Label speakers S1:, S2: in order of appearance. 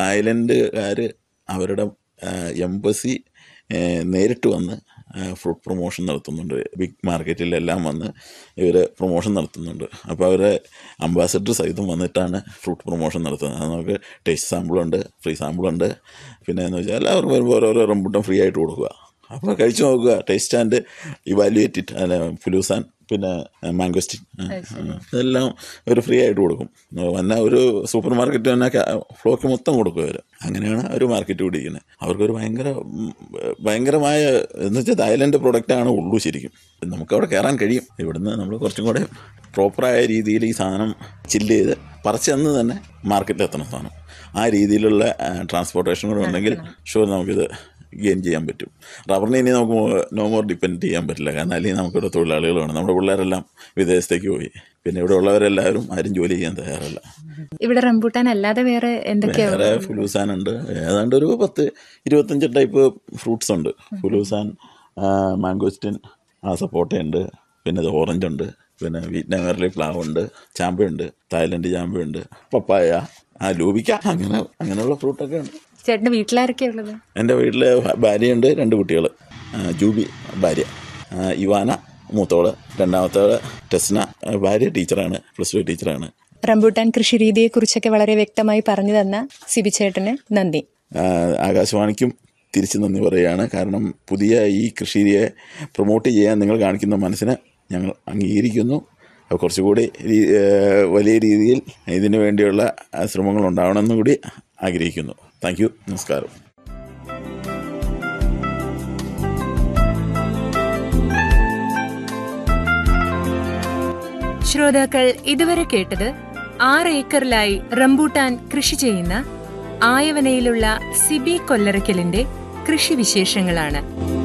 S1: തായ്ലൻഡുകാർ അവരുടെ എംബസി നേരിട്ട് വന്ന് ഫ്രൂട്ട് പ്രൊമോഷൻ നടത്തുന്നുണ്ട് ബിഗ് മാർക്കറ്റിലെല്ലാം വന്ന് ഇവർ പ്രൊമോഷൻ നടത്തുന്നുണ്ട് അപ്പോൾ അവരെ അംബാസഡർ സഹിതം വന്നിട്ടാണ് ഫ്രൂട്ട് പ്രൊമോഷൻ നടത്തുന്നത് അത് നമുക്ക് ടേസ്റ്റ് സാമ്പിളുണ്ട് ഫ്രീ സാമ്പിളുണ്ട് പിന്നെ എന്ന് വെച്ചാൽ എല്ലാവർക്കും വരുമ്പോൾ ഓരോരോ റംബൂട്ടം ഫ്രീ ആയിട്ട് കൊടുക്കുക അപ്പോൾ കഴിച്ചു നോക്കുക ടേസ്റ്റ് ആൻഡ് ഇവാലുവേറ്റ് ഇറ്റ് അല്ല ഫുലൂസാൻ പിന്നെ മാംഗോസ്റ്റിൻ ഇതെല്ലാം ഒരു ഫ്രീ ആയിട്ട് കൊടുക്കും വന്ന ഒരു സൂപ്പർ മാർക്കറ്റ് തന്നെ ഫ്ലോക്ക് മൊത്തം കൊടുക്കും അവർ അങ്ങനെയാണ് അവർ മാർക്കറ്റ് പിടിക്കുന്നത് അവർക്കൊരു ഭയങ്കര ഉം, ഭയങ്കരമായ എന്ന് വെച്ചാൽ തായ്ലൻഡ് പ്രൊഡക്റ്റാണ് ഉള്ളൂ ശരിക്കും നമുക്കവിടെ കയറാൻ കഴിയും ഇവിടുന്ന് നമ്മൾ കുറച്ചും കൂടെ പ്രോപ്പറായ രീതിയിൽ ഈ സാധനം ചില്ല് ചെയ്ത് പറിച്ച് തന്ന് തന്നെ മാർക്കറ്റിൽ എത്തണം സാധനം ആ രീതിയിലുള്ള ട്രാൻസ്പോർട്ടേഷൻ കൂടെ ഉണ്ടെങ്കിൽ ഷുവർ നമുക്കിത് ഗെയിൻ ചെയ്യാൻ പറ്റും റബ്ബറിനെ ഇനി നമുക്ക് നോ മോർ ഡിപ്പെൻഡ് ചെയ്യാൻ പറ്റില്ല കാരണം അല്ലെങ്കിൽ നമുക്കിവിടെ തൊഴിലാളികൾ വേണം നമ്മുടെ പിള്ളേരെല്ലാം വിദേശത്തേക്ക് പോയി പിന്നെ ഇവിടെ ഉള്ളവരെല്ലാവരും ആരും ജോലി ചെയ്യാൻ തയ്യാറല്ല
S2: ഇവിടെ റംബൂട്ടാൻ അല്ലാതെ വേറെ എന്തൊക്കെയാ
S1: വേറെ ഫുലൂസാൻ ഉണ്ട് ഏതാണ്ട് ഒരു പത്ത് ഇരുപത്തഞ്ച് ടൈപ്പ് ഫ്രൂട്ട്സ് ഉണ്ട് ഫുലൂസാൻ മാംഗോസ്റ്റിൻ ആ സപ്പോട്ടയുണ്ട് പിന്നെ ഇത് ഓറഞ്ച് ഉണ്ട് പിന്നെ വിയറ്റ്നാമേറിലെ പ്ലാവ് ഉണ്ട് ചാമ്പയുണ്ട് തായ്ലൻഡ് ചാമ്പയുണ്ട് പപ്പായ ആ ലൂബിക്ക അങ്ങനെ അങ്ങനെയുള്ള ഫ്രൂട്ടൊക്കെ ഉണ്ട്
S2: ചേട്ടന്റെ വീട്ടിലാരൊക്കെയാ ഉള്ളത്
S1: എൻ്റെ വീട്ടിൽ ഭാര്യയുണ്ട് രണ്ട് കുട്ടികൾ ജൂബി ഭാര്യ ആ, ഇവാന മൂത്തോള് രണ്ടാമത്തോള് ടെസ്ന ആ, ഭാര്യ ടീച്ചറാണ് പ്ലസ് ടു ടീച്ചറാണ്
S2: റംബൂട്ടാൻ കൃഷി രീതിയെ കുറിച്ചൊക്കെ വളരെ വ്യക്തമായി പറഞ്ഞു തന്ന സിബി ചേട്ടന് നന്ദി
S1: ആ, ആകാശവാണിക്കും തിരിച്ചു നന്ദി പറയുകയാണ് കാരണം പുതിയ ഈ കൃഷിയെ പ്രൊമോട്ട് ചെയ്യാൻ നിങ്ങൾ കാണിക്കുന്ന മനസ്സിനെ ഞങ്ങൾ അംഗീകരിക്കുന്നു അപ്പോൾ കുറച്ചുകൂടി രീ- ഏ, വലിയ രീതിയിൽ ഇതിനു വേണ്ടിയുള്ള ആ, ശ്രമങ്ങൾ ഉണ്ടാവണമെന്നും കൂടി ആഗ്രഹിക്കുന്നു താങ്ക് യു നമസ്കാരം
S2: ശ്രോതാക്കൾ ഇതുവരെ കേട്ടത് ആറ് ഏക്കറിലായി റംബൂട്ടാൻ കൃഷി ചെയ്യുന്ന ആയവനയിലുള്ള സിബി കൊല്ലറയ്ക്കലിന്റെ കൃഷി വിശേഷങ്ങളാണ്